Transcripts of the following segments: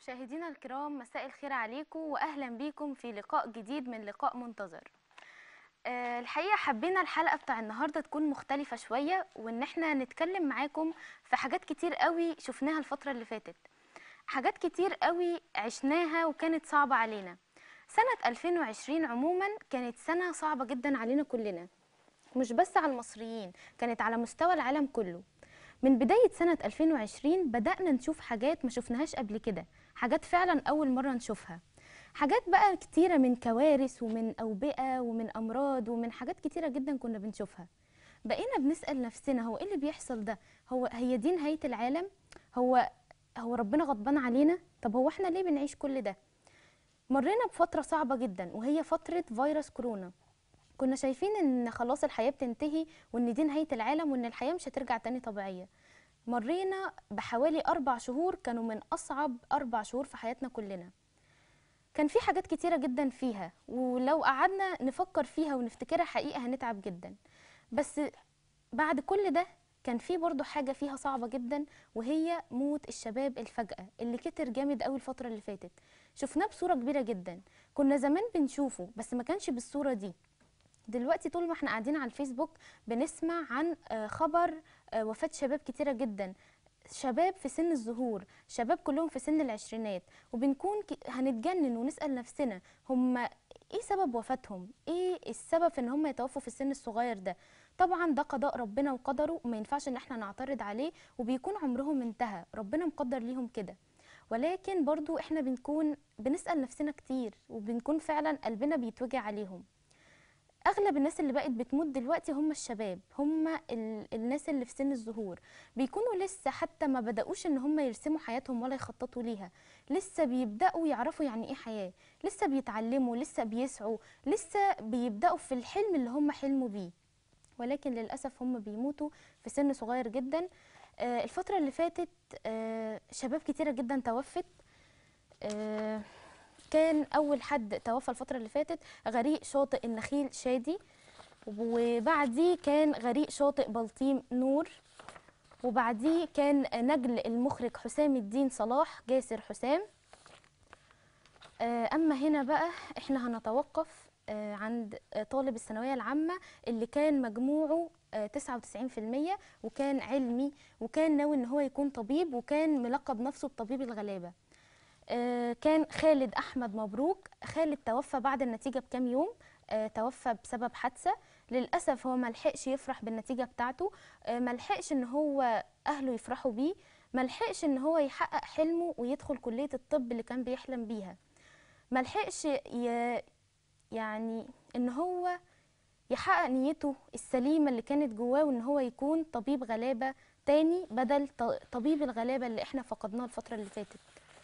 مشاهدينا الكرام مساء الخير عليكم واهلا بيكم في لقاء جديد من لقاء منتظر آه، الحقيقه حبينا الحلقه بتاع النهارده تكون مختلفه شويه وان احنا نتكلم معاكم في حاجات كتير قوي شفناها الفتره اللي فاتت حاجات كتير قوي عشناها وكانت صعبه علينا سنه 2020 عموما كانت سنه صعبه جدا علينا كلنا مش بس على المصريين كانت على مستوى العالم كله من بداية سنة 2020 بدأنا نشوف حاجات ما شفناهاش قبل كده حاجات فعلا أول مرة نشوفها حاجات بقى كتيرة من كوارث ومن أوبئة ومن أمراض ومن حاجات كتيرة جدا كنا بنشوفها بقينا بنسأل نفسنا هو إيه اللي بيحصل ده هو هي دي نهاية العالم هو هو ربنا غضبان علينا طب هو احنا ليه بنعيش كل ده مرينا بفترة صعبة جدا وهي فترة فيروس كورونا كنا شايفين ان خلاص الحياة بتنتهي وان دي نهاية العالم وان الحياة مش هترجع تاني طبيعية مرينا بحوالي أربع شهور كانوا من أصعب أربع شهور في حياتنا كلنا كان في حاجات كتيرة جدا فيها ولو قعدنا نفكر فيها ونفتكرها حقيقة هنتعب جدا بس بعد كل ده كان في برضو حاجة فيها صعبة جدا وهي موت الشباب الفجأة اللي كتر جامد قوي الفترة اللي فاتت شفناه بصورة كبيرة جدا كنا زمان بنشوفه بس ما كانش بالصورة دي دلوقتي طول ما احنا قاعدين على الفيسبوك بنسمع عن آه، خبر آه، وفاة شباب كتيرة جدا شباب في سن الظهور شباب كلهم في سن العشرينات وبنكون ك- هنتجنن ونسأل نفسنا هم ايه سبب وفاتهم ايه السبب في ان هم يتوفوا في السن الصغير ده طبعا ده قضاء ربنا وقدره وما ينفعش ان احنا نعترض عليه وبيكون عمرهم انتهى ربنا مقدر ليهم كده ولكن برضو احنا بنكون بنسأل نفسنا كتير وبنكون فعلا قلبنا بيتوجع عليهم اغلب الناس اللي بقت بتموت دلوقتي هم الشباب هم ال... الناس اللي في سن الظهور بيكونوا لسه حتى ما بدأوش ان هم يرسموا حياتهم ولا يخططوا ليها لسه بيبدأوا يعرفوا يعني ايه حياة لسه بيتعلموا لسه بيسعوا لسه بيبدأوا في الحلم اللي هم حلموا بيه ولكن للأسف هم بيموتوا في سن صغير جدا آه، الفترة اللي فاتت آه، شباب كتيرة جدا توفت آه، كان أول حد توفى الفترة اللي فاتت غريق شاطئ النخيل شادي وبعديه كان غريق شاطئ بلطيم نور وبعديه كان نجل المخرج حسام الدين صلاح جاسر حسام آه، أما هنا بقى إحنا هنتوقف آه، عند آه، طالب الثانوية العامة اللي كان مجموعه آه، 99% وكان علمي وكان ناوي إن هو يكون طبيب وكان ملقب نفسه بطبيب الغلابة آه، كان خالد احمد مبروك خالد توفى بعد النتيجه بكام يوم آه، توفى بسبب حادثه للاسف هو ما لحقش يفرح بالنتيجه بتاعته آه، ما لحقش ان هو اهله يفرحوا بيه ما لحقش ان هو يحقق حلمه ويدخل كليه الطب اللي كان بيحلم بيها ما لحقش ي... يعني ان هو يحقق نيته السليمه اللي كانت جواه وان هو يكون طبيب غلابه تاني بدل ط- طبيب الغلابه اللي احنا فقدناه الفتره اللي فاتت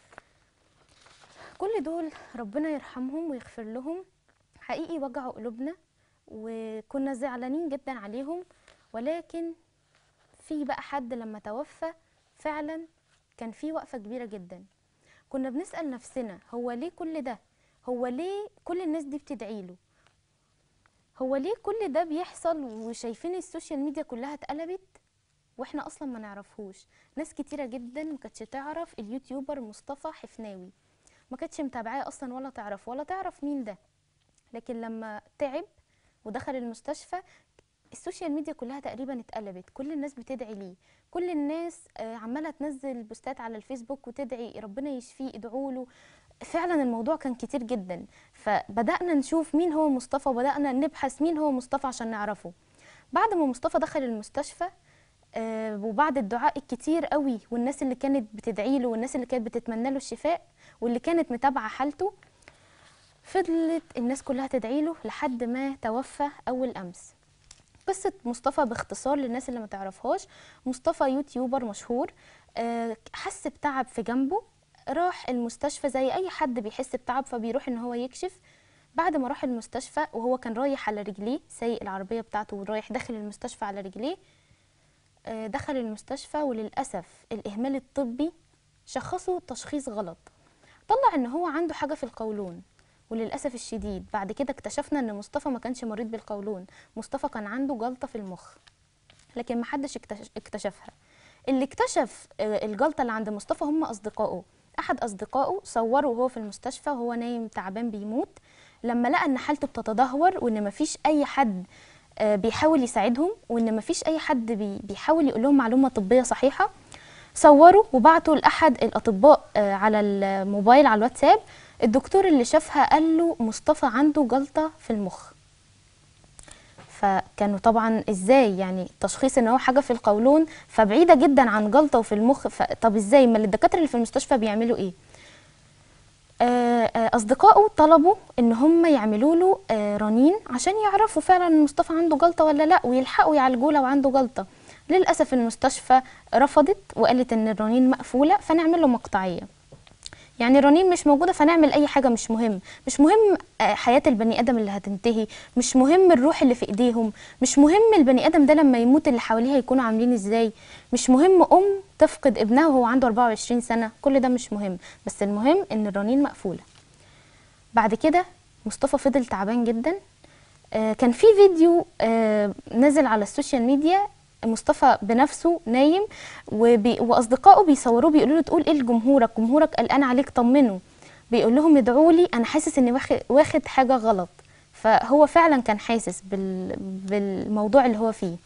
كل دول ربنا يرحمهم ويغفر لهم حقيقي وجعوا قلوبنا وكنا زعلانين جدا عليهم ولكن في بقى حد لما توفى فعلا كان في وقفة كبيرة جدا كنا بنسأل نفسنا هو ليه كل ده هو ليه كل الناس دي بتدعي له هو ليه كل ده بيحصل وشايفين السوشيال ميديا كلها اتقلبت واحنا اصلا ما نعرفهوش ناس كتيرة جدا ما كانتش تعرف اليوتيوبر مصطفى حفناوي ما كانتش متابعاه اصلا ولا تعرف ولا تعرف مين ده لكن لما تعب ودخل المستشفى السوشيال ميديا كلها تقريبا اتقلبت كل الناس بتدعي ليه كل الناس آه، عماله تنزل بوستات على الفيسبوك وتدعي ربنا يشفيه ادعوا له فعلا الموضوع كان كتير جدا فبدانا نشوف مين هو مصطفى وبدانا نبحث مين هو مصطفى عشان نعرفه بعد ما مصطفى دخل المستشفى آه، وبعد الدعاء الكتير قوي والناس اللي كانت بتدعي له والناس اللي كانت بتتمنى له الشفاء واللي كانت متابعه حالته فضلت الناس كلها تدعي له لحد ما توفى اول امس قصة مصطفى باختصار للناس اللي ما تعرفهاش مصطفى يوتيوبر مشهور آه، حس بتعب في جنبه راح المستشفى زي اي حد بيحس بتعب فبيروح ان هو يكشف بعد ما راح المستشفى وهو كان رايح على رجليه سايق العربية بتاعته ورايح داخل المستشفى على رجليه آه، دخل المستشفى وللأسف الإهمال الطبي شخصه تشخيص غلط طلع ان هو عنده حاجة في القولون وللأسف الشديد بعد كده اكتشفنا ان مصطفى ما كانش مريض بالقولون مصطفى كان عنده جلطة في المخ لكن محدش اكتش- اكتشفها اللي اكتشف آه، الجلطة اللي عند مصطفى هم أصدقائه احد اصدقائه صوره وهو في المستشفى وهو نايم تعبان بيموت لما لقى ان حالته بتتدهور وان مفيش اي حد آه، بيحاول يساعدهم وان مفيش اي حد بي- بيحاول يقول لهم معلومه طبيه صحيحه صوروا وبعتوا لاحد الاطباء آه، على الموبايل على الواتساب الدكتور اللي شافها قال له مصطفى عنده جلطه في المخ فكانوا طبعا ازاي يعني تشخيص ان هو حاجه في القولون فبعيده جدا عن جلطه وفي المخ ف... طب ازاي ما الدكاتره اللي في المستشفى بيعملوا ايه آه، آه، اصدقائه طلبوا ان هم يعملوا له آه، رنين عشان يعرفوا فعلا ان مصطفى عنده جلطه ولا لا ويلحقوا يعالجوه لو عنده جلطه للاسف المستشفى رفضت وقالت ان الرنين مقفوله فنعمل له مقطعيه يعني الرنين مش موجوده فنعمل اي حاجه مش مهم مش مهم آه، حياه البني ادم اللي هتنتهي مش مهم الروح اللي في ايديهم مش مهم البني ادم ده لما يموت اللي حواليه هيكونوا عاملين ازاي مش مهم ام تفقد ابنها وهو عنده 24 سنه كل ده مش مهم بس المهم ان الرنين مقفوله بعد كده مصطفى فضل تعبان جدا آه، كان في فيديو آه، نزل على السوشيال ميديا مصطفى بنفسه نايم وبي واصدقائه بيصوروه بيقولوا له تقول ايه لجمهورك جمهورك قلقان عليك طمنه بيقول لهم ادعوا لي انا حاسس اني واخد واخد حاجه غلط فهو فعلا كان حاسس بال بالموضوع اللي هو فيه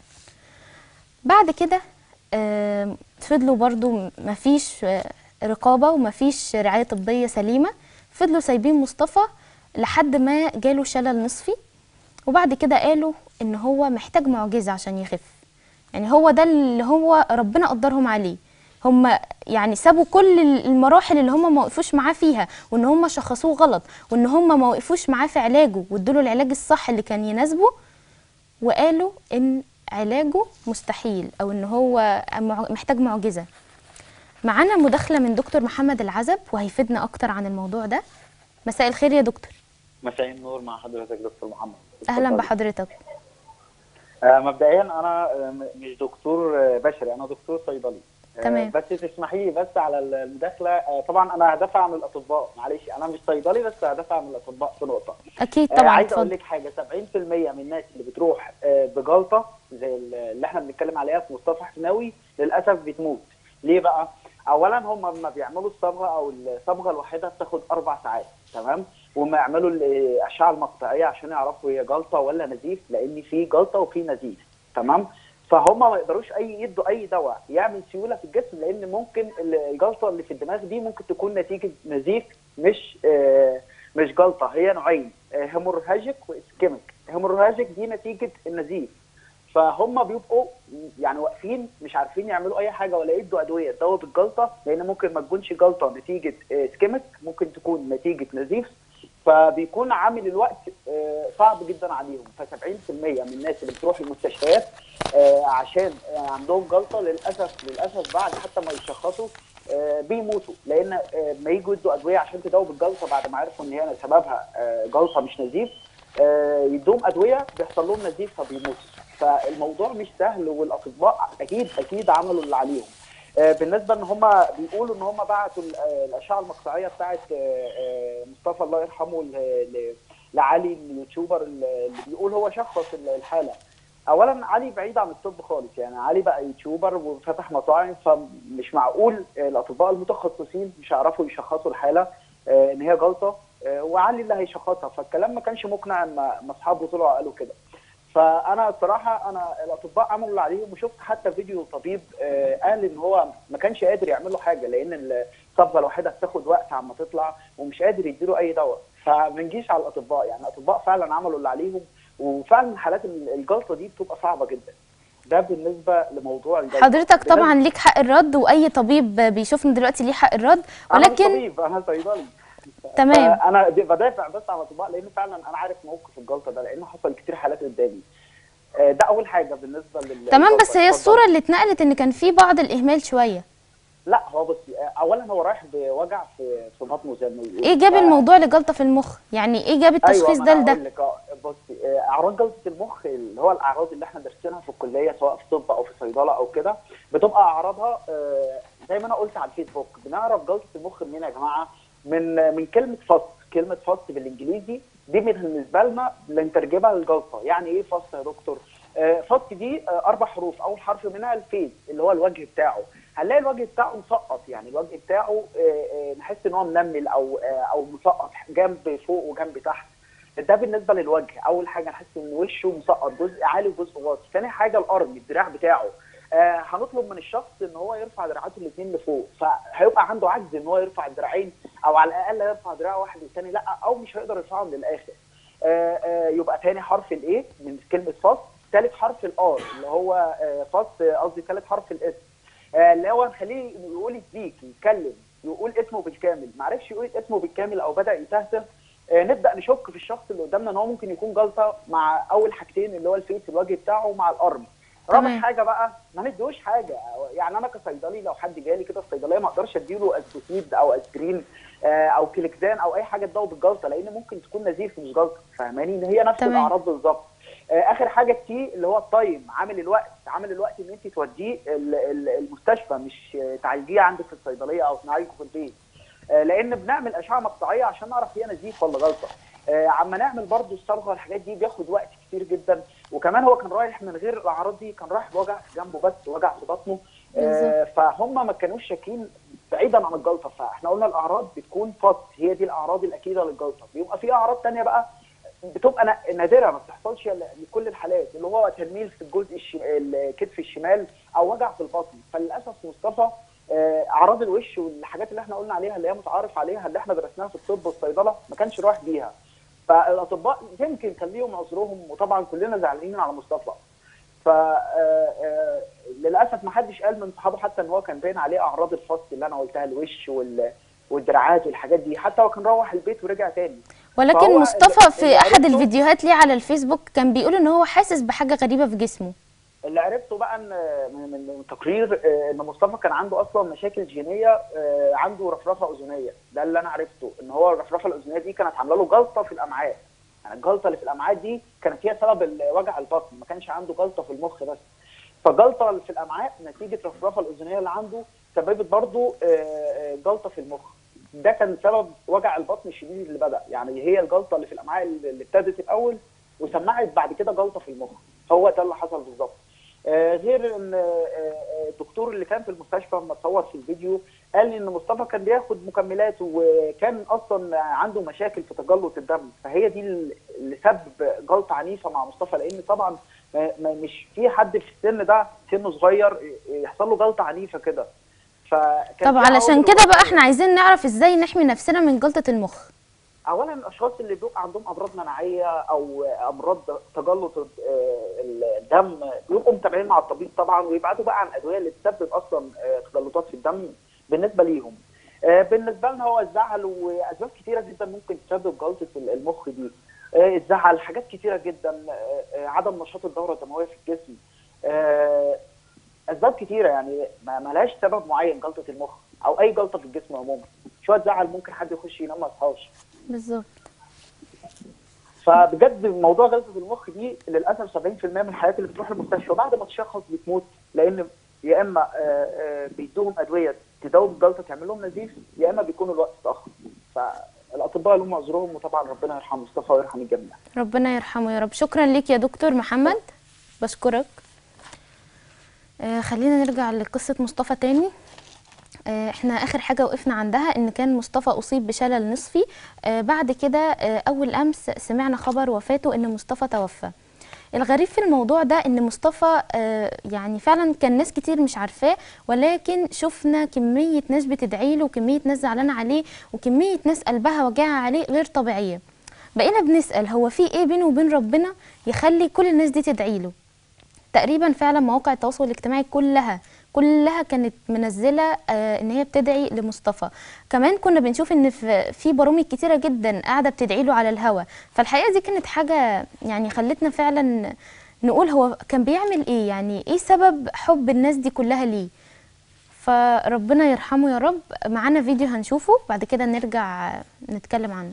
بعد كده آم، فضلوا برضو مفيش آه، رقابة ومفيش رعاية طبية سليمة فضلوا سايبين مصطفى لحد ما جاله شلل نصفي وبعد كده قالوا ان هو محتاج معجزة عشان يخف يعني هو ده اللي هو ربنا قدرهم عليه هم يعني سابوا كل المراحل اللي هم ما وقفوش معاه فيها وان هم شخصوه غلط وان هم ما وقفوش معاه في علاجه وادوا العلاج الصح اللي كان يناسبه وقالوا ان علاجه مستحيل او ان هو مع- محتاج معجزه معانا مداخله من دكتور محمد العزب وهيفيدنا اكتر عن الموضوع ده مساء الخير يا دكتور مساء النور مع حضرتك دكتور محمد اهلا اتفضلي. بحضرتك آه مبدئيا انا آه، م- مش دكتور آه، بشري انا دكتور صيدلي آه، تمام. بس تسمحي لي بس على المداخله آه، طبعا انا هدافع عن الاطباء معلش انا مش صيدلي بس هدافع عن الاطباء في نقطه اكيد آه، طبعا عايز اقول اتفضل لك حاجه 70% من الناس اللي بتروح آه، بجلطه زي اللي احنا بنتكلم عليها في مصطفى حسناوي للاسف بتموت ليه بقى اولا هم لما بيعملوا الصبغه او الصبغه الواحده بتاخد اربع ساعات تمام وما يعملوا الاشعه المقطعيه عشان يعرفوا هي جلطه ولا نزيف لان في جلطه وفي نزيف تمام فهم ما يقدروش اي يدوا اي دواء يعمل سيوله في الجسم لان ممكن الجلطه اللي في الدماغ دي ممكن تكون نتيجه نزيف مش آه مش جلطه هي نوعين آه هيمورهاجيك واسكيميك هيمورهاجيك دي نتيجه النزيف فهم بيبقوا يعني واقفين مش عارفين يعملوا اي حاجه ولا يدوا ادويه تداوي بالجلطه لان ممكن ما تكونش جلطه نتيجه اسكيميك ممكن تكون نتيجه نزيف فبيكون عامل الوقت آه، صعب جدا عليهم ف 70% من الناس اللي بتروح المستشفيات آه، عشان آه، عندهم جلطه للاسف للاسف بعد حتى ما يشخصوا آه، بيموتوا لان آه، ما يجوا يدوا ادويه عشان تداوي بالجلطه بعد ما عرفوا ان هي سببها آه، جلطه مش نزيف آه، يدوهم ادويه بيحصل لهم نزيف فبيموتوا فالموضوع مش سهل والاطباء اكيد اكيد عملوا اللي عليهم آه، بالنسبه ان هم بيقولوا ان هم بعتوا ال- آه، الاشعه المقطعيه بتاعت آه، آه، مصطفى الله يرحمه ل- ل- لعلي اليوتيوبر اللي بيقول هو شخص ال- الحاله اولا علي بعيد عن الطب خالص يعني علي بقى يوتيوبر وفتح مطاعم فمش معقول آه، الاطباء المتخصصين مش هيعرفوا يشخصوا الحاله آه، ان هي جلطه آه، وعلي اللي هيشخصها فالكلام ما كانش مقنع ما ما اصحابه طلعوا قالوا كده فانا الصراحه انا الاطباء عملوا اللي عليهم وشفت حتى فيديو طبيب آه، قال ان هو ما كانش قادر يعمل له حاجه لان الصبغه الواحده بتاخد وقت عما تطلع ومش قادر يديله اي دواء فما نجيش على الاطباء يعني الاطباء فعلا عملوا اللي عليهم وفعلا حالات الجلطه دي بتبقى صعبه جدا ده بالنسبه لموضوع الجلطه حضرتك طبعا ليك حق الرد واي طبيب بيشوفنا دلوقتي ليه حق الرد انا مش ولكن طبيب انا صيدلي تمام انا بدافع بس عن الاطباء لان فعلا انا عارف موقف الجلطه ده لانه حصل كتير حالات قدامي آه، ده اول حاجه بالنسبه لل تمام للجلطة. بس هي اتفضل. الصوره اللي اتنقلت ان كان في بعض الاهمال شويه لا هو بصي آه، اولا هو رايح بوجع في في بطنه زي ما بيقولوا ايه جاب ف- الموضوع لجلطه في المخ يعني ايه جاب التشخيص أيوة ما ده أنا لده هقول لك، آه، بصي آه، اعراض جلطه المخ اللي هو الاعراض اللي احنا دارسينها في الكليه سواء في طب او في صيدله او كده بتبقى اعراضها آه، زي ما انا قلت على الفيسبوك بنعرف جلطه المخ منين يا جماعه من من كلمه فص كلمه فص بالانجليزي دي بالنسبه لنا بنترجمها للجلطه يعني ايه فص يا دكتور آه، فص دي آه، اربع حروف اول حرف منها الفيز اللي هو الوجه بتاعه هنلاقي الوجه بتاعه مسقط يعني الوجه بتاعه آه، آه، نحس ان هو منمل او آه، او مسقط جنب فوق وجنب تحت ده بالنسبه للوجه اول حاجه نحس ان وشه مسقط جزء عالي وجزء واطي ثاني حاجه الارم الدراع بتاعه آه هنطلب من الشخص ان هو يرفع دراعاته الاثنين لفوق فهيبقى عنده عجز ان هو يرفع الدراعين او على الاقل يرفع دراع واحد والثاني لا او مش هيقدر يرفعهم للاخر آه آه يبقى ثاني حرف الايه من كلمه فص ثالث حرف الار اللي هو آه فص آه، قصدي ثالث حرف الاس آه، اللي هو نخليه يقول الزيك يتكلم يقول اسمه بالكامل ما عرفش يقول اسمه بالكامل او بدا يتهته آه، نبدا نشك في الشخص اللي قدامنا ان هو ممكن يكون جلطه مع اول حاجتين اللي هو الفيس الوجه بتاعه مع الارم رابع تمام. حاجه بقى ما نديهوش حاجه يعني انا كصيدلي لو حد جالي كده في الصيدليه ما اقدرش اديله اسبوسيد او اسبرين آه، او كليكزان او اي حاجه تدوب الجلطه لان ممكن تكون نزيف مش جلطه فاهماني ان هي نفس تمام. الاعراض بالظبط آه، اخر حاجه التي اللي هو التايم عامل الوقت عامل الوقت ان انت توديه ال- ال- المستشفى مش آه، تعالجيه عندك في الصيدليه او تعالجه في البيت آه، لان بنعمل اشعه مقطعيه عشان نعرف هي نزيف ولا جلطه آه، عما نعمل برضو الصبغه والحاجات دي بياخد وقت كتير جدا وكمان هو كان رايح من غير الاعراض دي كان رايح بوجع في جنبه بس وجع في بطنه آه، فهم ما كانوش شاكين بعيدا عن الجلطه فاحنا قلنا الاعراض بتكون فص هي دي الاعراض الاكيده للجلطه بيبقى في اعراض تانية بقى بتبقى نا- نادره ما بتحصلش ل- لكل الحالات اللي هو تنميل في الجزء الشم... الكتف الشمال او وجع في البطن فللاسف مصطفى آه، اعراض الوش والحاجات اللي احنا قلنا عليها اللي هي متعارف عليها اللي احنا درسناها في الطب والصيدله ما كانش رايح بيها فالاطباء يمكن كان ليهم عذرهم وطبعا كلنا زعلانين على مصطفى ف آه، آه، للاسف ما حدش قال من صحابه حتى ان هو كان باين عليه اعراض الفصل اللي انا قلتها الوش وال والدراعات والحاجات دي حتى هو كان روح البيت ورجع تاني ولكن فهو مصطفى اللي- في اللي احد عرفته- الفيديوهات ليه على الفيسبوك كان بيقول ان هو حاسس بحاجه غريبه في جسمه اللي عرفته بقى ان من من من تقرير آه، ان مصطفى كان عنده اصلا مشاكل جينيه آه، عنده رفرفه اذنيه ده اللي انا عرفته ان هو الرفرفه الاذنيه دي كانت عامله له جلطه في الامعاء يعني الجلطه اللي في الامعاء دي كانت هي سبب ال- وجع البطن ما كانش عنده جلطه في المخ بس فجلطه اللي في الامعاء نتيجه الرفرفه الاذنيه اللي عنده سببت برضه آه، آه، جلطه في المخ ده كان سبب وجع البطن الشديد اللي بدا يعني هي الجلطه اللي في الامعاء اللي اللي ابتدت الاول وسمعت بعد كده جلطه في المخ هو ده اللي حصل بالظبط آه، غير ان آه، آه، الدكتور اللي كان في المستشفى لما اتصور في الفيديو قال لي ان مصطفى كان بياخد مكملات وكان اصلا عنده مشاكل في تجلط الدم فهي دي اللي سبب جلطه عنيفه مع مصطفى لان طبعا ما- ما- مش في حد في السن ده سنه صغير يحصل له جلطه عنيفه كده فكان طب في علشان عوامل كده بقى وراثية. احنا عايزين نعرف ازاي نحمي نفسنا من جلطه المخ اولا الاشخاص اللي بيبقى عندهم امراض مناعيه او امراض تجلط آه، الدم بيبقوا متابعين مع الطبيب طبعا ويبعتوا بقى عن الادويه اللي تسبب اصلا آه، تجلطات في الدم بالنسبه ليهم آه، بالنسبه لنا هو الزعل واسباب كتيره جدا ممكن تسبب جلطه المخ دي آه، الزعل حاجات كتيره جدا آه، آه، عدم نشاط الدوره الدمويه في الجسم آه، اسباب كتيره يعني ما ما لهاش سبب معين جلطه المخ او اي جلطه في الجسم عموما شويه زعل ممكن حد يخش ينام ما يصحاش بالظبط فبجد موضوع جلطه المخ دي للاسف 70% من الحالات اللي بتروح المستشفى بعد ما تشخص بتموت لان يا اما آه، آه، بيدوهم ادويه تداوي الجلطه تعمل لهم نزيف يا اما بيكون الوقت اتاخر فالاطباء لهم عذرهم وطبعا ربنا يرحم مصطفى ويرحم الجميع ربنا يرحمه يا رب شكرا ليك يا دكتور محمد بشكرك آه خلينا نرجع لقصة مصطفى تاني آه احنا اخر حاجة وقفنا عندها ان كان مصطفى اصيب بشلل نصفي آه بعد كده آه اول امس سمعنا خبر وفاته ان مصطفى توفى الغريب في الموضوع ده ان مصطفى آه يعني فعلا كان ناس كتير مش عارفاه ولكن شفنا كمية ناس بتدعي له وكمية ناس زعلانة عليه وكمية ناس قلبها وجعها عليه غير طبيعية بقينا بنسأل هو في ايه بينه وبين ربنا يخلي كل الناس دي تدعي له تقريبا فعلا مواقع التواصل الاجتماعي كلها كلها كانت منزله آه ان هي بتدعي لمصطفى كمان كنا بنشوف ان في في برامج كتيره جدا قاعده بتدعي له على الهوا فالحقيقه دي كانت حاجه يعني خلتنا فعلا نقول هو كان بيعمل ايه يعني ايه سبب حب الناس دي كلها ليه فربنا يرحمه يا رب معانا فيديو هنشوفه بعد كده نرجع نتكلم عنه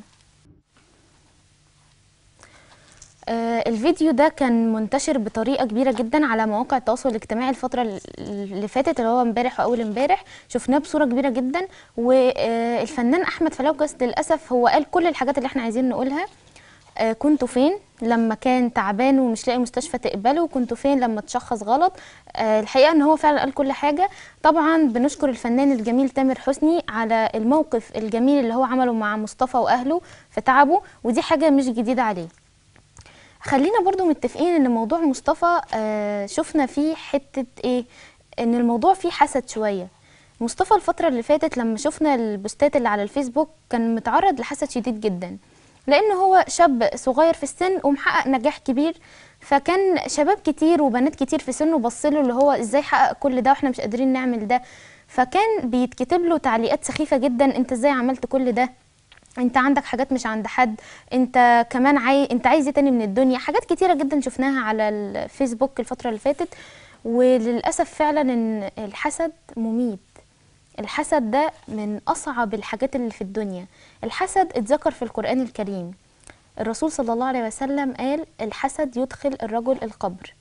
آه، الفيديو ده كان منتشر بطريقه كبيره جدا على مواقع التواصل الاجتماعي الفتره اللي فاتت اللي هو امبارح واول امبارح شفناه بصوره كبيره جدا والفنان احمد فلوجس للاسف هو قال كل الحاجات اللي احنا عايزين نقولها آه، كنتوا فين لما كان تعبان ومش لاقي مستشفى تقبله كنتوا فين لما تشخص غلط آه، الحقيقه ان هو فعلا قال كل حاجه طبعا بنشكر الفنان الجميل تامر حسني على الموقف الجميل اللي هو عمله مع مصطفى واهله في تعبه ودي حاجه مش جديده عليه خلينا برضو متفقين ان موضوع مصطفى آه، شفنا فيه حته ايه ان الموضوع فيه حسد شويه مصطفى الفتره اللي فاتت لما شفنا البوستات اللي على الفيسبوك كان متعرض لحسد شديد جدا لان هو شاب صغير في السن ومحقق نجاح كبير فكان شباب كتير وبنات كتير في سنه بصله اللي هو ازاي حقق كل ده واحنا مش قادرين نعمل ده فكان بيتكتب له تعليقات سخيفه جدا انت ازاي عملت كل ده انت عندك حاجات مش عند حد انت كمان عاي... انت عايز ايه تاني من الدنيا حاجات كتيره جدا شفناها على الفيسبوك الفتره اللي فاتت وللاسف فعلا ان الحسد مميت الحسد ده من اصعب الحاجات اللي في الدنيا الحسد اتذكر في القران الكريم الرسول صلى الله عليه وسلم قال الحسد يدخل الرجل القبر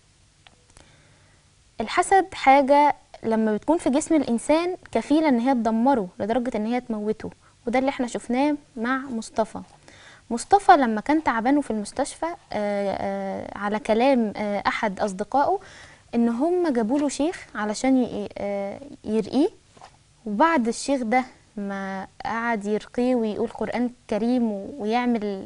الحسد حاجه لما بتكون في جسم الانسان كفيله ان هي تدمره لدرجه ان هي تموته وده اللي احنا شفناه مع مصطفى مصطفى لما كان تعبان في المستشفى آه، آه، على كلام آه، احد اصدقائه ان هم جابوا له شيخ علشان ي- آه، يرقيه وبعد الشيخ ده ما قعد يرقيه ويقول قرآن كريم و- ويعمل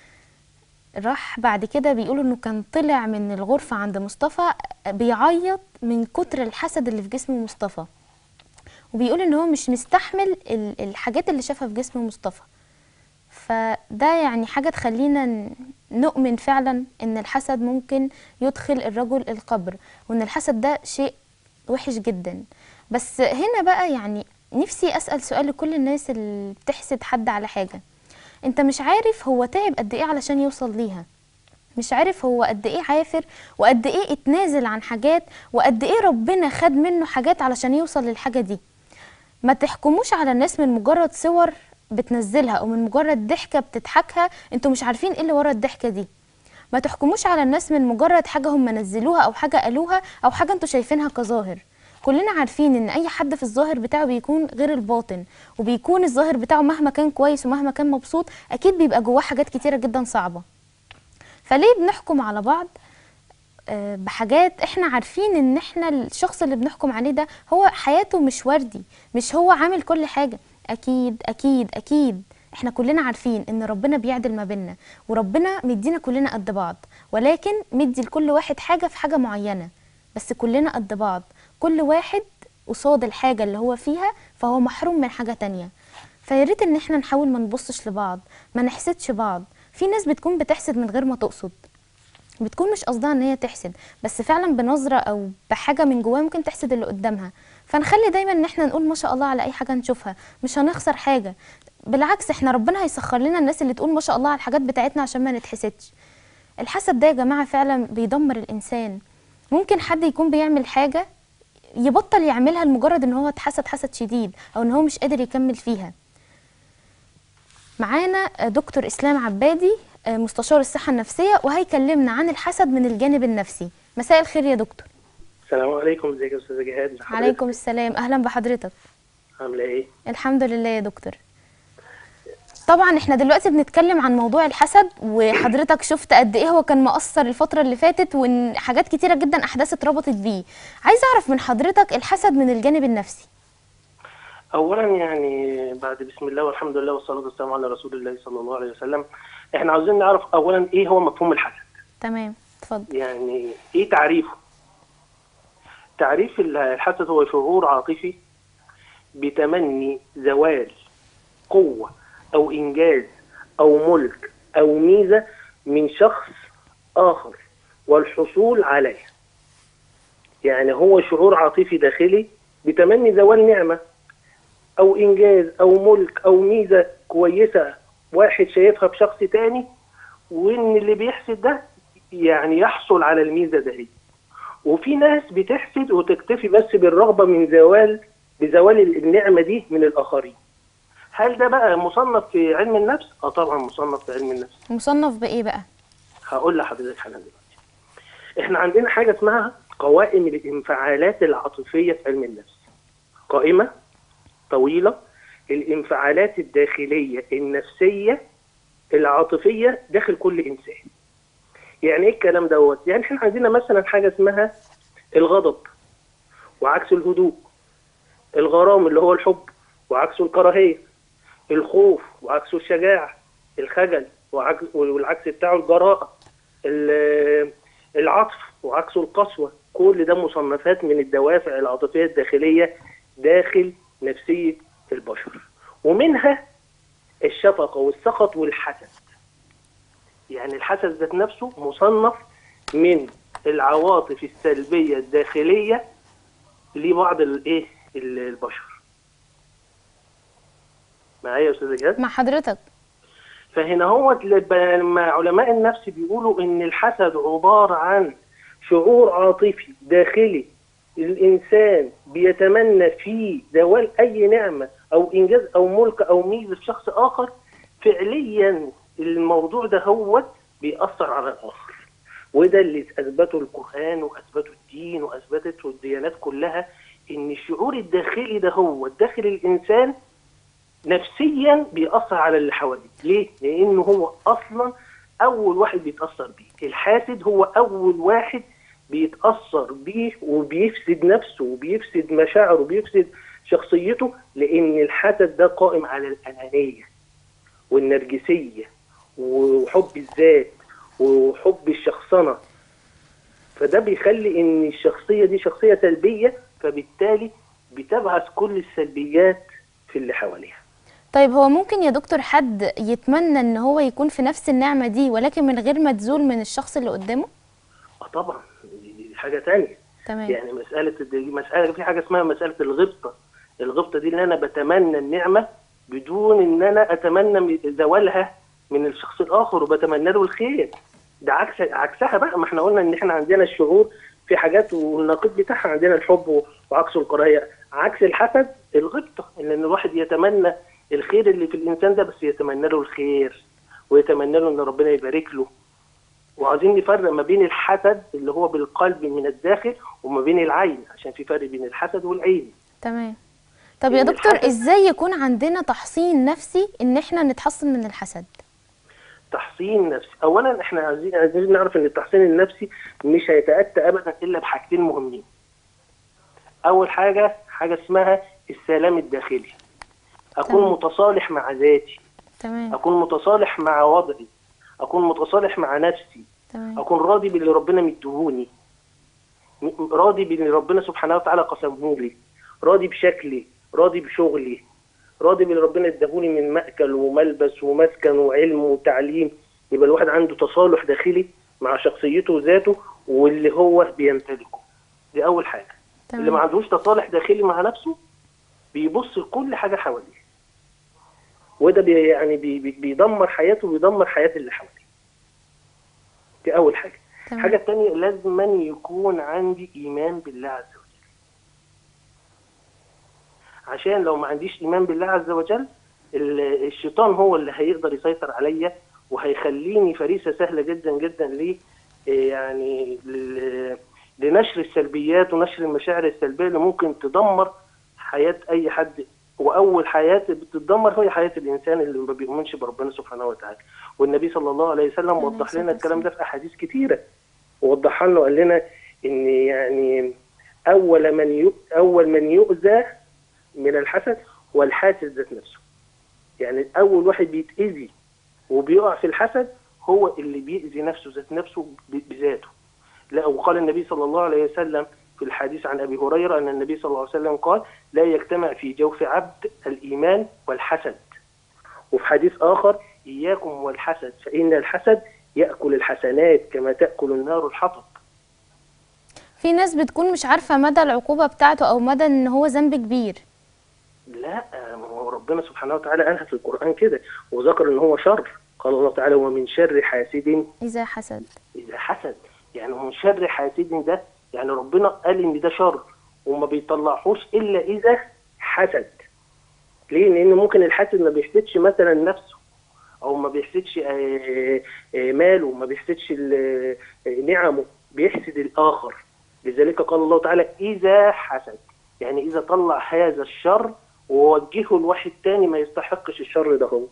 راح بعد كده بيقولوا انه كان طلع من الغرفة عند مصطفى بيعيط من كتر الحسد اللي في جسم مصطفى وبيقول ان هو مش مستحمل ال- الحاجات اللي شافها في جسم مصطفى فده يعني حاجة تخلينا ن- نؤمن فعلا ان الحسد ممكن يدخل الرجل القبر وان الحسد ده شيء وحش جدا بس هنا بقى يعني نفسي اسأل سؤال لكل الناس اللي بتحسد حد على حاجة انت مش عارف هو تعب قد ايه علشان يوصل ليها مش عارف هو قد ايه عافر وقد ايه اتنازل عن حاجات وقد ايه ربنا خد منه حاجات علشان يوصل للحاجة دي ما تحكموش على الناس من مجرد صور بتنزلها او من مجرد ضحكة بتضحكها انتوا مش عارفين ايه اللي ورا الضحكة دي ما تحكموش على الناس من مجرد حاجة هم نزلوها او حاجة قالوها او حاجة انتوا شايفينها كظاهر كلنا عارفين ان اي حد في الظاهر بتاعه بيكون غير الباطن وبيكون الظاهر بتاعه مهما كان كويس ومهما كان مبسوط اكيد بيبقى جواه حاجات كتيرة جدا صعبة فليه بنحكم على بعض آه، بحاجات احنا عارفين ان احنا الشخص اللي بنحكم عليه ده هو حياته مش وردي مش هو عامل كل حاجة اكيد اكيد اكيد احنا كلنا عارفين ان ربنا بيعدل ما بيننا وربنا مدينا كلنا قد بعض ولكن مدي لكل واحد حاجة في حاجة معينة بس كلنا قد بعض كل واحد قصاد الحاجة اللي هو فيها فهو محروم من حاجة تانية فياريت ان احنا نحاول ما نبصش لبعض ما نحسدش بعض في ناس بتكون بتحسد من غير ما تقصد بتكون مش قصدها ان هي تحسد بس فعلا بنظره او بحاجه من جواها ممكن تحسد اللي قدامها فنخلي دايما ان احنا نقول ما شاء الله على اي حاجه نشوفها مش هنخسر حاجه بالعكس احنا ربنا هيسخر لنا الناس اللي تقول ما شاء الله على الحاجات بتاعتنا عشان ما نتحسدش الحسد ده يا جماعه فعلا بيدمر الانسان ممكن حد يكون بيعمل حاجه يبطل يعملها لمجرد ان هو اتحسد حسد شديد او ان هو مش قادر يكمل فيها معانا دكتور اسلام عبادي مستشار الصحه النفسيه وهيكلمنا عن الحسد من الجانب النفسي مساء الخير يا دكتور السلام عليكم ازيك يا استاذه جهاد ازي حضرتك؟ عليكم السلام اهلا بحضرتك عامله ايه الحمد لله يا دكتور طبعا احنا دلوقتي بنتكلم عن موضوع الحسد وحضرتك شفت قد ايه هو كان مؤثر الفتره اللي فاتت وان حاجات كتيره جدا احداث اتربطت بيه عايز اعرف من حضرتك الحسد من الجانب النفسي اولا يعني بعد بسم الله والحمد لله والصلاه والسلام على رسول الله صلى الله عليه وسلم احنا عاوزين نعرف اولا ايه هو مفهوم الحسد تمام اتفضل يعني ايه تعريفه تعريف الحسد هو شعور عاطفي بتمني زوال قوة أو إنجاز أو ملك أو ميزة من شخص آخر والحصول عليه يعني هو شعور عاطفي داخلي بتمني زوال نعمة أو إنجاز أو ملك أو ميزة كويسة واحد شايفها في شخص تاني وإن اللي بيحسد ده يعني يحصل على الميزة دي وفي ناس بتحسد وتكتفي بس بالرغبة من زوال بزوال النعمة دي من الآخرين هل ده بقى مصنف في علم النفس؟ اه طبعا مصنف في علم النفس مصنف بايه بقى هقول لحضرتك حالا دلوقتي احنا عندنا حاجة اسمها قوائم الانفعالات العاطفية في علم النفس قائمة طويلة الانفعالات الداخلية النفسية العاطفيه داخل كل انسان يعني ايه الكلام دوت يعني احنا عندنا مثلا حاجه اسمها الغضب وعكس الهدوء الغرام اللي هو الحب وعكسه الكراهيه الخوف وعكسه الشجاعه الخجل وعكس والعكس بتاعه الجراءه ال- العطف وعكسه القسوه كل ده مصنفات من الدوافع العاطفيه الداخليه داخل نفسيه البشر ومنها الشفقه والسخط والحسد يعني الحسد ذات نفسه مصنف من العواطف السلبيه الداخليه لبعض الايه ال- البشر معايا يا استاذ جهاد مع حضرتك فهنا هو لما علماء النفس بيقولوا ان الحسد عباره عن شعور عاطفي داخلي الانسان بيتمنى فيه زوال اي نعمه او انجاز او ملك او ميزه في شخص اخر فعليا الموضوع ده هو بيأثر على الاخر وده اللي اثبته القران واثبته الدين واثبتته الديانات كلها ان الشعور الداخلي ده هو داخل الانسان نفسيا بيأثر على اللي حواليه ليه؟ لأنه هو أصلا أول واحد بيتأثر بيه الحاسد هو أول واحد بيتأثر بيه وبيفسد نفسه وبيفسد مشاعره وبيفسد شخصيته لأن الحسد ده قائم على الأنانية والنرجسية وحب الذات وحب الشخصنة فده بيخلي ان الشخصية دي شخصية سلبية فبالتالي بتبعث كل السلبيات في اللي حواليها طيب هو ممكن يا دكتور حد يتمنى ان هو يكون في نفس النعمة دي ولكن من غير ما تزول من الشخص اللي قدامه اه طبعا دي, دي حاجة تانية تمام يعني مسألة دي مسألة في حاجة اسمها مسألة الغبطة الغبطة دي ان انا بتمنى النعمة بدون ان انا اتمنى من- زوالها من الشخص الاخر وبتمنى له الخير ده عكس عكسها بقى ما احنا قلنا ان احنا عندنا الشعور في حاجات والنقيض بتاعها عندنا الحب وعكسه الكراهيه عكس الحسد الغبطه ان الواحد يتمنى الخير اللي في الانسان ده بس يتمنى له الخير ويتمنى له ان ربنا يبارك له وعايزين نفرق ما بين الحسد اللي هو بالقلب من الداخل وما بين العين عشان في فرق بين الحسد والعين تمام طب يا إن دكتور الحسد- ازاي يكون عندنا تحصين نفسي ان احنا نتحصن من الحسد تحصين نفسي اولا احنا عايزين عايزين نعرف ان التحصين النفسي مش هيتاتى ابدا الا بحاجتين مهمين اول حاجه حاجه اسمها السلام الداخلي اكون تمام. متصالح مع ذاتي تمام اكون متصالح مع وضعي اكون متصالح مع نفسي تمام اكون راضي باللي ربنا مديهوني م- راضي باللي ربنا سبحانه وتعالى قسمه لي راضي بشكلي راضي بشغلي راضي باللي ربنا اداهوني من مأكل وملبس ومسكن وعلم وتعليم يبقى الواحد عنده تصالح داخلي مع شخصيته وذاته واللي هو بيمتلكه دي اول حاجه اللي ما تمام عندوش تصالح داخلي مع نفسه بيبص لكل حاجه حواليه وده بي يعني بي بي- بيدمر حياته وبيدمر حياه اللي حواليه دي اول حاجه تمام. الحاجه الثانيه لازم أن يكون عندي ايمان بالله عز وجل عشان لو ما عنديش ايمان بالله عز وجل ال- الشيطان هو اللي هيقدر يسيطر عليا وهيخليني فريسه سهله جدا جدا ل يعني ل- لنشر السلبيات ونشر المشاعر السلبيه اللي ممكن تدمر حياه اي حد واول حياه بتتدمر هي حياه الانسان اللي ما بيؤمنش بربنا سبحانه وتعالى والنبي صلى الله عليه وسلم عليه وضح الصلاة لنا الكلام ده في احاديث كتيره ووضحها لنا وقال لنا ان يعني اول من يؤ... اول من يؤذى من الحسد هو الحاسد ذات نفسه يعني اول واحد بيتاذي وبيقع في الحسد هو اللي بيأذي نفسه ذات نفسه ب- بذاته لا وقال النبي صلى الله عليه وسلم في الحديث عن ابي هريره ان النبي صلى الله عليه وسلم قال لا يجتمع في جوف عبد الايمان والحسد وفي حديث اخر اياكم والحسد فان الحسد ياكل الحسنات كما تاكل النار الحطب في ناس بتكون مش عارفة مدى العقوبة بتاعته او مدى ان هو ذنب كبير لا ما هو ربنا سبحانه وتعالى قالها في القران كده وذكر ان هو شر قال الله تعالى ومن شر حاسد اذا حسد اذا حسد يعني من شر حاسد ده يعني ربنا قال ان ده شر وما بيطلعهوش الا اذا حسد ليه لان ممكن الحاسد ما بيحسدش مثلا نفسه او ما بيحسدش آه، آه، ماله ما بيحسدش ال- آه، نعمه بيحسد الاخر لذلك قال الله تعالى اذا حسد يعني اذا طلع هذا الشر ووجهه لواحد تاني ما يستحقش الشر ده هو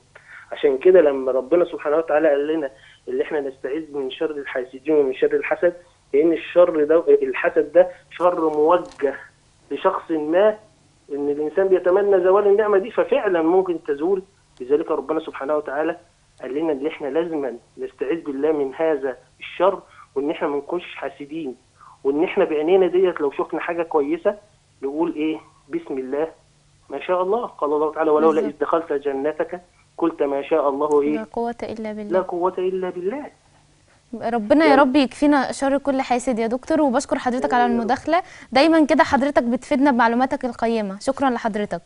عشان كده لما ربنا سبحانه وتعالى قال لنا اللي احنا نستعيذ من شر الحاسدين ومن شر الحسد لان الشر ده الحسد ده شر موجه لشخص ما ان الانسان بيتمنى زوال النعمه دي ففعلا ممكن تزول لذلك ربنا سبحانه وتعالى قال لنا ان احنا لازم نستعيذ بالله من هذا الشر وان احنا ما نكونش حاسدين وان احنا بعينينا ديت لو شفنا حاجه كويسه نقول ايه بسم الله ما شاء الله قال الله تعالى ولولا اذ بالظبط. دخلت جنتك قلت ما شاء الله لا ايه قوة إلا لا بالله قوه الا بالله ربنا يا رب يكفينا شر كل حاسد يا دكتور وبشكر حضرتك على المداخلة دايما كده حضرتك بتفيدنا بمعلوماتك القيمة شكرا لحضرتك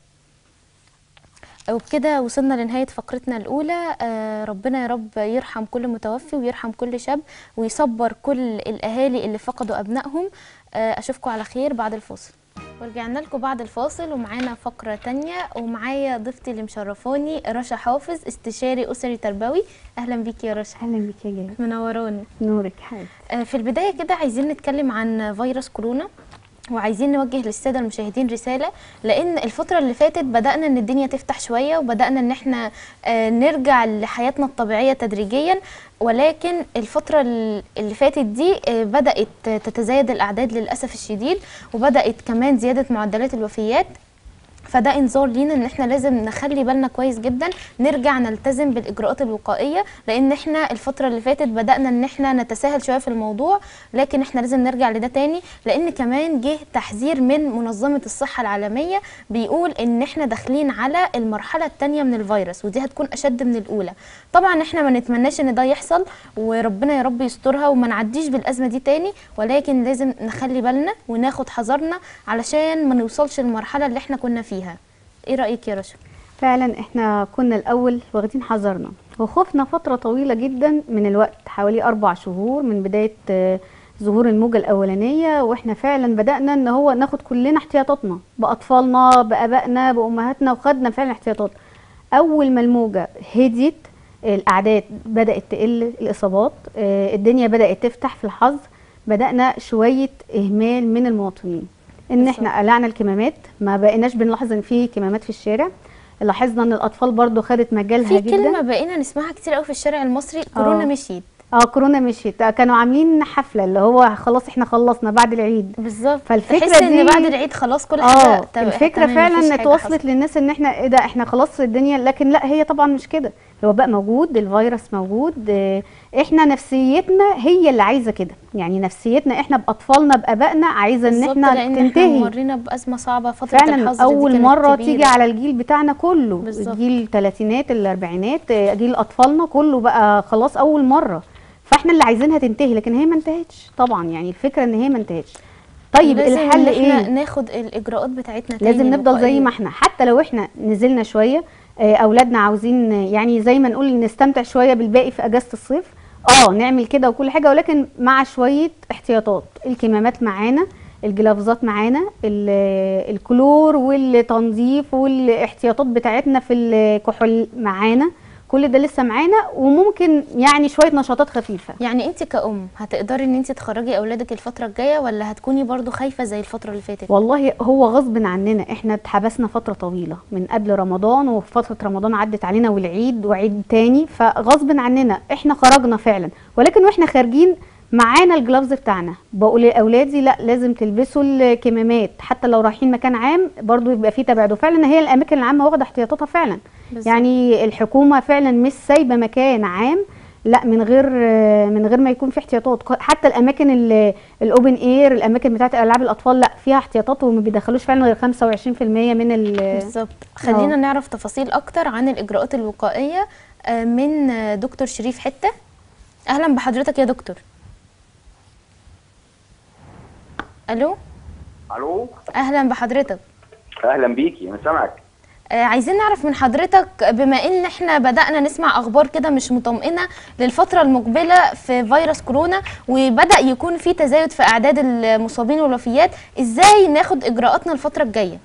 وبكده وصلنا لنهاية فقرتنا الأولى آه، ربنا يا رب يرحم كل متوفي ويرحم كل شاب ويصبر كل الأهالي اللي فقدوا أبنائهم آه، أشوفكم على خير بعد الفاصل ورجعنا لكم بعد الفاصل ومعانا فقرة تانية ومعايا ضيفتي اللي مشرفاني رشا حافظ استشاري أسري تربوي أهلا بيكي يا رشا اهلا بك يا جاي منوراني نورك حبيبتي آه، في البداية كده عايزين نتكلم عن فيروس كورونا وعايزين نوجه للسادة المشاهدين رسالة لأن الفترة اللي فاتت بدأنا إن الدنيا تفتح شوية وبدأنا إن إحنا آه، نرجع لحياتنا الطبيعية تدريجيا ولكن الفترة ال- اللي فاتت دي آه، بدأت تتزايد الأعداد للأسف الشديد وبدأت كمان زيادة معدلات الوفيات فده انذار لينا ان احنا لازم نخلي بالنا كويس جدا نرجع نلتزم بالاجراءات الوقائيه لان احنا الفتره اللي فاتت بدانا ان احنا نتساهل شويه في الموضوع لكن احنا لازم نرجع لده تاني لان كمان جه تحذير من منظمه الصحه العالميه بيقول ان احنا داخلين على المرحله الثانيه من الفيروس ودي هتكون اشد من الاولى طبعا احنا ما نتمناش ان ده يحصل وربنا يا رب يسترها وما نعديش بالازمه دي تاني ولكن لازم نخلي بالنا وناخد حذرنا علشان ما نوصلش للمرحله اللي احنا كنا فيها ايه رايك يا رشا فعلا احنا كنا الاول واخدين حذرنا وخفنا فتره طويله جدا من الوقت حوالي اربع شهور من بدايه آه، ظهور الموجه الاولانيه واحنا فعلا بدانا ان هو ناخد كلنا احتياطاتنا باطفالنا بابائنا بامهاتنا وخدنا فعلا احتياطات اول ما الموجه هديت الاعداد بدات تقل الاصابات آه، الدنيا بدات تفتح في الحظر بدانا شويه اهمال من المواطنين ان احنا قلعنا الكمامات ما بقيناش بنلاحظ ان في كمامات في الشارع لاحظنا ان الاطفال برضو خدت مجالها في جدا كلمه بقينا نسمعها كتير قوي في الشارع المصري كورونا آه. مشيت اه كورونا مشيت آه، كانوا عاملين حفله اللي هو خلاص احنا خلصنا بعد العيد بالظبط فالفكرة تحس ان دي- بعد العيد خلاص كل حاجه اه تم- الفكره تمام، فعلا مفيش ان حاجة توصلت حصلت. للناس ان احنا ايه ده احنا خلاص الدنيا لكن لا هي طبعا مش كده الوباء موجود الفيروس موجود آه، احنا نفسيتنا هي اللي عايزه كده يعني نفسيتنا احنا باطفالنا بابائنا عايزه ان بالظبط، احنا لان احنا تنتهي مرينا بازمه صعبه فتره فعلا الحظر دي اول كانت مره كبيرة. تيجي على الجيل بتاعنا كله بالظبط. الجيل الثلاثينات الاربعينات آه، جيل اطفالنا كله بقى خلاص اول مره فاحنا اللي عايزينها تنتهي لكن هي ما انتهتش طبعا يعني الفكره ان هي ما انتهتش طيب لازم الحل إن احنا ايه ناخد الاجراءات بتاعتنا تاني لازم نفضل زي الوقائية. ما احنا حتى لو احنا نزلنا شويه آه، اولادنا عاوزين آه، يعني زي ما نقول نستمتع شويه بالباقي في اجازه الصيف اه نعمل كده وكل حاجه ولكن مع شويه احتياطات الكمامات معانا الجلافزات معانا ال- الكلور والتنظيف والاحتياطات بتاعتنا في الكحول معانا كل ده لسه معانا وممكن يعني شويه نشاطات خفيفه يعني انت كأم هتقدري ان انت تخرجي اولادك الفتره الجايه ولا هتكوني برضو خايفه زي الفتره اللي فاتت والله هو غصب عننا احنا اتحبسنا فتره طويله من قبل رمضان وفتره رمضان عدت علينا والعيد وعيد تاني فغصب عننا احنا خرجنا فعلا ولكن واحنا خارجين معانا الجلافز بتاعنا بقول لاولادي لا لازم تلبسوا الكمامات حتى لو رايحين مكان عام برضو يبقى فيه تباعد وفعلا هي الاماكن العامه واخده احتياطاتها فعلا بالظبط. يعني الحكومه فعلا مش سايبه مكان عام لا من غير من غير ما يكون في احتياطات حتى الاماكن ال- الاوبن اير الاماكن بتاعت العاب الاطفال لا فيها احتياطات وما بيدخلوش فعلا غير 25% من ال بالظبط خلينا آه. نعرف تفاصيل اكتر عن الاجراءات الوقائيه آه، من آه، دكتور شريف حته اهلا بحضرتك يا دكتور الو الو اهلا بحضرتك اهلا بيكي انا سامعك آه، عايزين نعرف من حضرتك بما ان احنا بدأنا نسمع اخبار كده مش مطمئنة للفترة المقبلة في فيروس كورونا وبدأ يكون في تزايد في اعداد المصابين والوفيات ازاي ناخد اجراءاتنا الفترة الجاية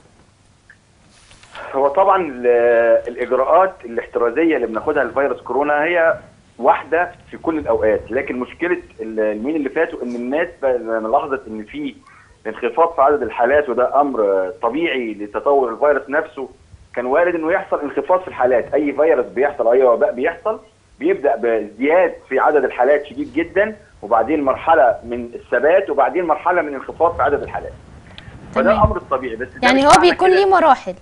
هو طبعا ال- الاجراءات الاحترازيه اللي بناخدها لفيروس كورونا هي واحده في كل الاوقات لكن مشكله ال- اليومين اللي فاتوا ان الناس بقى- لاحظت ان في انخفاض في عدد الحالات وده امر طبيعي لتطور الفيروس نفسه كان وارد انه يحصل انخفاض في الحالات اي فيروس بيحصل اي وباء بيحصل بيبدا بازدياد في عدد الحالات شديد جدا وبعدين مرحله من الثبات وبعدين مرحله من انخفاض في عدد الحالات فده تمام. الامر الطبيعي بس ده يعني مش هو معنى بيكون كده- ليه مراحل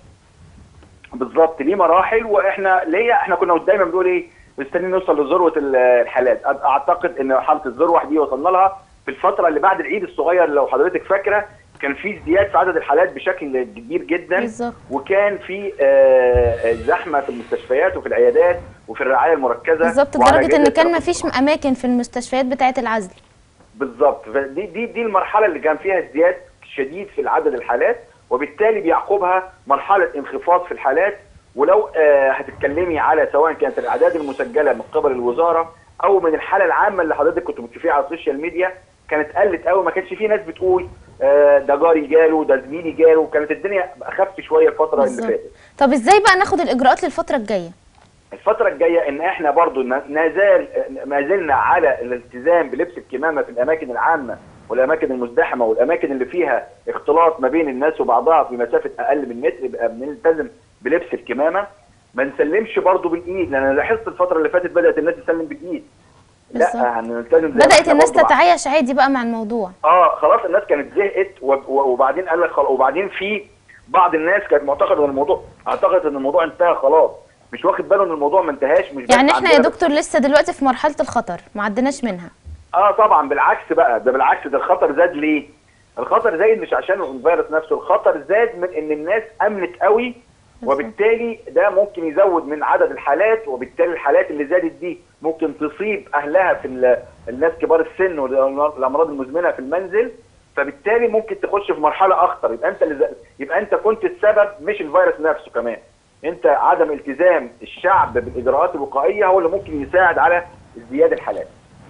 بالظبط ليه مراحل واحنا ليه احنا كنا دايما بنقول ايه مستنيين نوصل لذروه ال- الحالات أ- اعتقد ان حاله الذروه دي وصلنا لها في الفتره اللي بعد العيد الصغير لو حضرتك فاكره كان في ازدياد في عدد الحالات بشكل كبير جدا بالظبط. وكان في آه، زحمه في المستشفيات وفي العيادات وفي الرعايه المركزه بالظبط وعلى لدرجه ان أجهزة كان رفع ما فيش السرعة. اماكن في المستشفيات بتاعه العزل بالظبط فدي دي دي المرحله اللي كان فيها ازدياد شديد في عدد الحالات وبالتالي بيعقبها مرحله انخفاض في الحالات ولو آه هتتكلمي على سواء كانت الاعداد المسجله من قبل الوزاره او من الحاله العامه اللي حضرتك كنت بتشوفيها على السوشيال ميديا كانت قلت قوي ما كانش في ناس بتقول آه ده جاري جاله ده زميلي جاله كانت الدنيا اخف شويه الفتره اللي بالظبط. فاتت طب ازاي بقى ناخد الاجراءات للفتره الجايه الفترة الجاية ان احنا برضو ن- نزال ما زلنا على الالتزام بلبس الكمامة في الاماكن العامة والاماكن المزدحمة والاماكن اللي فيها اختلاط ما بين الناس وبعضها في مسافة اقل من متر يبقى بنلتزم بلبس الكمامة ما نسلمش برضو بالايد لان انا لاحظت الفترة اللي فاتت بدأت الناس تسلم بالايد بالظبط. لا هنلتزم زي ما بدات احنا الناس برضو مع- تتعايش عادي بقى مع الموضوع اه خلاص الناس كانت زهقت و- و- وبعدين قال لك خلاص وبعدين في بعض الناس كانت معتقده ان الموضوع اعتقد ان الموضوع انتهى خلاص مش واخد باله ان الموضوع ما انتهاش مش بس يعني احنا يا عندنا بس. دكتور لسه دلوقتي في مرحله الخطر ما عدناش منها اه طبعا بالعكس بقى ده بالعكس ده الخطر زاد ليه؟ الخطر زايد مش عشان الفيروس نفسه الخطر زاد من ان الناس امنت قوي وبالتالي ده ممكن يزود من عدد الحالات وبالتالي الحالات اللي زادت دي ممكن تصيب اهلها في ال- الناس كبار السن والامراض المزمنه في المنزل فبالتالي ممكن تخش في مرحله اخطر يبقى انت اللي ز- يبقى انت كنت السبب مش الفيروس نفسه كمان انت عدم التزام الشعب بالاجراءات الوقائيه هو اللي ممكن يساعد على ازدياد الحالات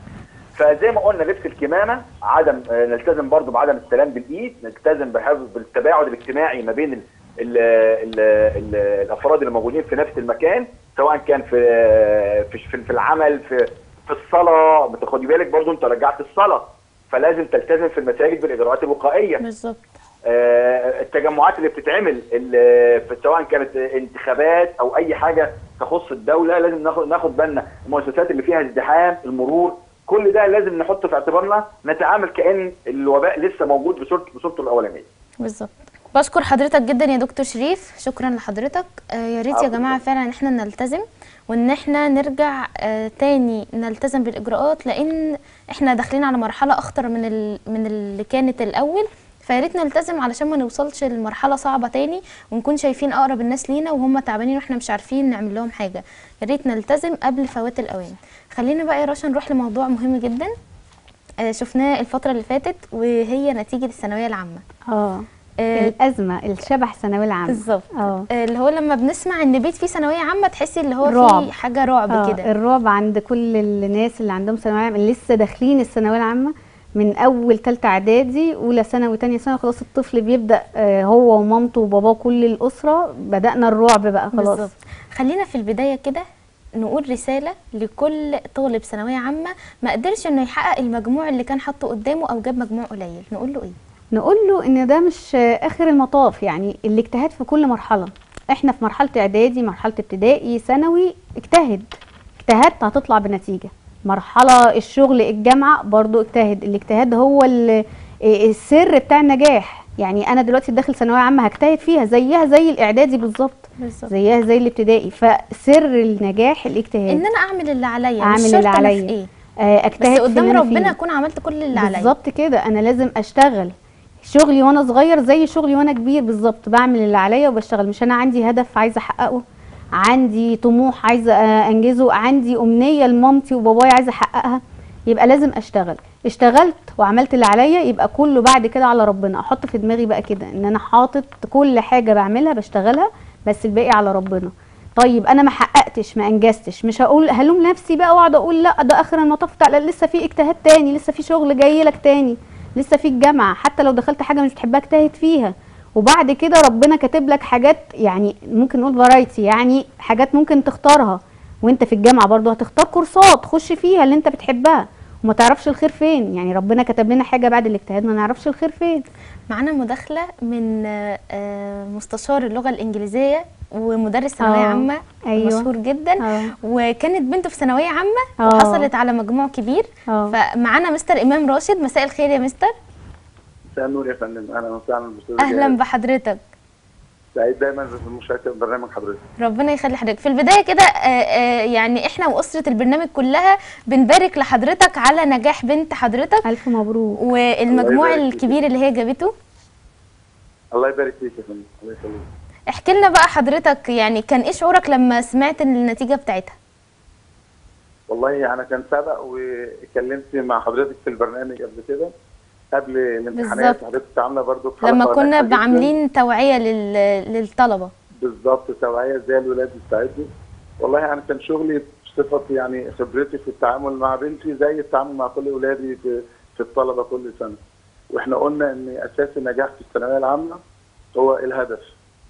فزي ما قلنا لبس الكمامه عدم آه، نلتزم برضو بعدم السلام بالايد نلتزم بحفظ بالتباعد الاجتماعي ما بين ال ال ال ال الافراد اللي موجودين في نفس المكان سواء كان في في في, في العمل في في الصلاه بتاخدي بالك برضو انت رجعت الصلاه فلازم تلتزم في المساجد بالاجراءات الوقائيه بالظبط آه، التجمعات اللي بتتعمل ال- في- سواء كانت انتخابات او اي حاجه تخص الدوله لازم ناخد ناخد بالنا المؤسسات اللي فيها ازدحام المرور كل ده لازم نحطه في اعتبارنا نتعامل كان الوباء لسه موجود بصورته بصورته الاولانيه بالظبط بشكر حضرتك جدا يا دكتور شريف شكرا لحضرتك آه يا ريت يا عفوا. جماعه فعلا ان احنا نلتزم وان احنا نرجع آه تاني نلتزم بالاجراءات لان احنا داخلين على مرحله اخطر من ال... من اللي كانت الاول فيا ريت نلتزم علشان ما نوصلش لمرحله صعبه تاني ونكون شايفين اقرب الناس لينا وهم تعبانين واحنا مش عارفين نعمل لهم حاجه يا ريت نلتزم قبل فوات الاوان خلينا بقى يا رشا نروح لموضوع مهم جدا آه شفناه الفتره اللي فاتت وهي نتيجه الثانويه العامه اه آه، الازمه الشبح الثانويه العامه بالظبط اه آه، اللي هو لما بنسمع ان بيت فيه ثانويه عامه تحسي اللي هو رعب. فيه حاجه رعب آه، كده الرعب عند كل الناس اللي عندهم ثانويه عامه اللي لسه داخلين الثانويه العامه من اول ثالثه اعدادي اولى ثانوي وثانيه ثانوي خلاص الطفل بيبدا آه، هو ومامته وباباه كل الاسره بدانا الرعب بقى خلاص بالظبط خلينا في البدايه كده نقول رساله لكل طالب ثانويه عامه ما قدرش انه يحقق المجموع اللي كان حاطه قدامه او جاب مجموع قليل نقول له ايه نقول له ان ده مش آه، اخر المطاف يعني الاجتهاد في كل مرحله احنا في مرحله اعدادي مرحله ابتدائي ثانوي اجتهد اجتهدت هتطلع بنتيجه مرحله الشغل الجامعه برضو اجتهد الاجتهاد هو ال- آه، السر بتاع النجاح يعني انا دلوقتي داخل ثانويه عامه هجتهد فيها زيها زي الاعدادي بالظبط بالظبط زيها زي الابتدائي فسر النجاح الاجتهاد ان انا اعمل اللي عليا أعمل مش اللي شرط أنا في عليا. ايه آه، بس اجتهد في اللي قدام أنا ربنا فيه. اكون عملت كل اللي عليا بالظبط كده انا لازم اشتغل شغلي وانا صغير زي شغلي وانا كبير بالظبط بعمل اللي عليا وبشتغل مش انا عندي هدف عايزه احققه عندي طموح عايزه آه، انجزه عندي امنيه لمامتي وبابايا عايزه احققها يبقى لازم اشتغل اشتغلت وعملت اللي عليا يبقى كله بعد كده على ربنا احط في دماغي بقى كده ان انا حاطط كل حاجه بعملها بشتغلها بس الباقي على ربنا طيب انا ما حققتش ما انجزتش مش هقول هلوم نفسي بقى واقعد اقول لا ده اخر المطاف لا لا، لسه في اجتهاد تاني لسه في شغل جاي لك تاني لسه في الجامعه حتى لو دخلت حاجه مش بتحبها اجتهد فيها وبعد كده ربنا كاتب لك حاجات يعني ممكن نقول فرايتي يعني حاجات ممكن تختارها وانت في الجامعه برضو هتختار كورسات خش فيها اللي انت بتحبها وما تعرفش الخير فين يعني ربنا كتب لنا حاجه بعد الاجتهاد ما نعرفش الخير فين معانا مداخله من آه، آه، مستشار اللغه الانجليزيه ومدرس ثانويه آه، عامه أيوة. مشهور جدا اه وكانت بنته في ثانويه عامه آه. وحصلت على مجموع كبير اه فمعانا مستر امام راشد مساء الخير يا مستر مساء النور يا فندم اهلا وسهلا بالاستاذ اهلا جهاد. بحضرتك سعيد دايما بمشاركه برنامج حضرتك ربنا يخلي حضرتك في البدايه كده آه، آه، يعني احنا واسره البرنامج كلها بنبارك لحضرتك على نجاح بنت حضرتك الف مبروك والمجموع الله يبارك فيك. الكبير اللي هي جابته الله يبارك فيك يا فندم الله يخليك احكي لنا بقى حضرتك يعني كان ايه شعورك لما سمعت النتيجه بتاعتها والله انا كان سبق واتكلمت مع حضرتك في البرنامج قبل كده قبل الامتحانات بالظبط. حضرتك عامله برضو في لما حلقة كنا ناجحة جداً. عاملين توعيه لل- للطلبه بالظبط توعيه ازاي الولاد يستعدوا والله انا كان شغلي بصفه يعني خبرتي في التعامل مع بنتي زي التعامل مع كل اولادي في, في الطلبه كل سنه واحنا قلنا ان اساس النجاح في الثانويه العامه هو الهدف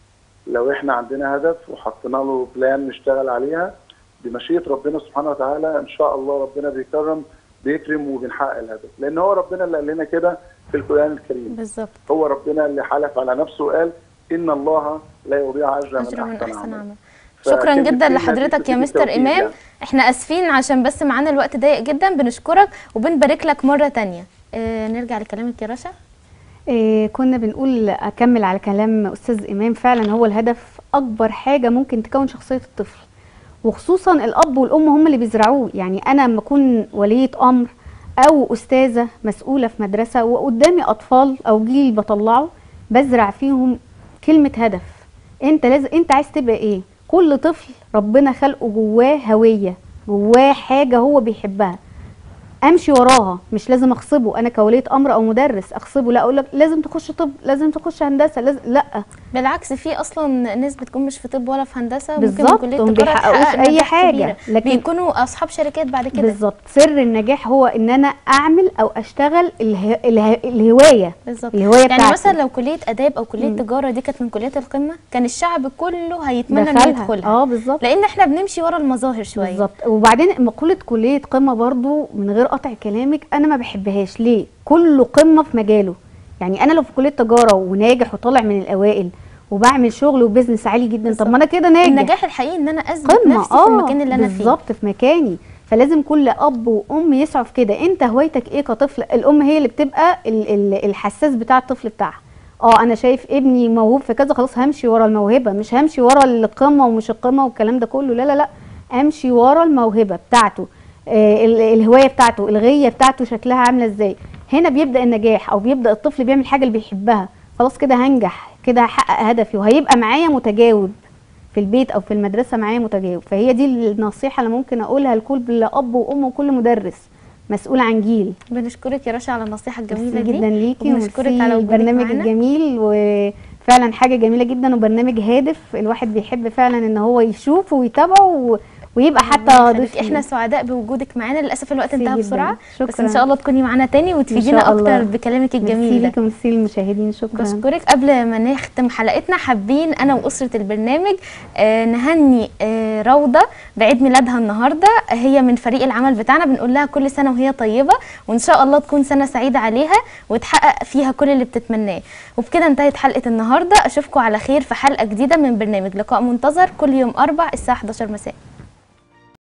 لو احنا عندنا هدف وحطينا له بلان نشتغل عليها بمشيئه ربنا سبحانه وتعالى ان شاء الله ربنا بيكرم بيكرم وبنحقق الهدف لان هو ربنا اللي قال لنا كده في القران الكريم بالظبط هو ربنا اللي حلف على نفسه وقال ان الله لا يضيع اجر اجر من من احسن احسن عمل عمل شكرا فكلمة جدا كلمة لحضرتك دي يا بتدي مستر توفيق امام يعني. احنا اسفين عشان بس معانا الوقت ضيق جدا بنشكرك وبنبارك لك مره تانية اه نرجع لكلامك يا رشا إيه كنا بنقول اكمل على كلام استاذ امام فعلا هو الهدف اكبر حاجه ممكن تكون شخصيه الطفل وخصوصا الاب والام هم اللي بيزرعوه يعني انا لما اكون وليه امر او استاذه مسؤوله في مدرسه وقدامي اطفال او جيل بطلعه بزرع فيهم كلمه هدف انت لازم انت عايز تبقى ايه كل طفل ربنا خلقه جواه هويه جواه حاجه هو بيحبها امشي وراها مش لازم اغصبه انا كوليه امر او مدرس اغصبه لا اقول لك لازم تخش طب لازم تخش هندسه لازم لا بالعكس في اصلا ناس بتكون مش في طب ولا في هندسه ممكن بالظبط، من كليه وما تجاره بيحققوش تحقق أي نجاح حاجة، كبيرة. لكن- بيكونوا اصحاب شركات بعد كده بالظبط سر النجاح هو ان انا اعمل او اشتغل اله... اله... الهوايه بالظبط الهوايه يعني بتاعتي مثلا لو كليه اداب او كليه مم. تجاره دي كانت من كليات القمه كان الشعب كله هيتمنى انه دخلها يدخلها اه بالظبط لان احنا بنمشي ورا المظاهر شويه بالظبط وبعدين مقوله كليه قمه برضو من غير قطع كلامك انا ما بحبهاش ليه كله قمه في مجاله يعني انا لو في كليه تجاره وناجح وطالع من الاوائل وبعمل شغل وبزنس عالي جدا طب ما انا كده ناجح النجاح الحقيقي ان انا اثبت قمه نفسي اه في المكان اللي انا فيه بالظبط في مكاني فلازم كل اب وام يسعوا في كده انت هوايتك ايه كطفل الام هي اللي بتبقى ال- ال- الحساس بتاع الطفل بتاعها اه انا شايف ابني موهوب في كذا خلاص همشي ورا الموهبه مش همشي ورا القمه ومش القمه والكلام ده كله لا لا لا امشي ورا الموهبه بتاعته آه ال- الهوايه بتاعته الغيه بتاعته شكلها عامله ازاي هنا بيبدا النجاح او بيبدا الطفل بيعمل حاجه اللي بيحبها خلاص كده هنجح كده هحقق هدفي وهيبقى معايا متجاوب في البيت او في المدرسه معايا متجاوب فهي دي النصيحه اللي ممكن اقولها لكل اب وام وكل مدرس مسؤول عن جيل بنشكرك يا رشا على النصيحه الجميله ميرسي دي جدا ليكي وبنشكرك وميرسي على وجودك البرنامج معانا. الجميل وفعلا حاجه جميله جدا وبرنامج هادف الواحد بيحب فعلا ان هو يشوفه ويتابعه و... ويبقى حتى ربنا ضيف يخليك. احنا سعداء بوجودك معانا للاسف الوقت ميرسي انتهى جداً. بسرعه بس شكراً. ان شاء الله تكوني معانا تاني إن وتفيدينا شاء الله. اكتر بكلامك ميرسي الجميل ده ليكي وميرسي للمشاهدين شكرا بشكرك قبل ما نختم حلقتنا حابين انا واسره البرنامج آه نهني آه روضه بعيد ميلادها النهارده هي من فريق العمل بتاعنا بنقول لها كل سنه وهي طيبه وان شاء الله تكون سنه سعيده عليها وتحقق فيها كل اللي بتتمناه وبكده انتهت حلقه النهارده اشوفكم على خير في حلقه جديده من برنامج لقاء منتظر كل يوم اربع الساعه 11 مساء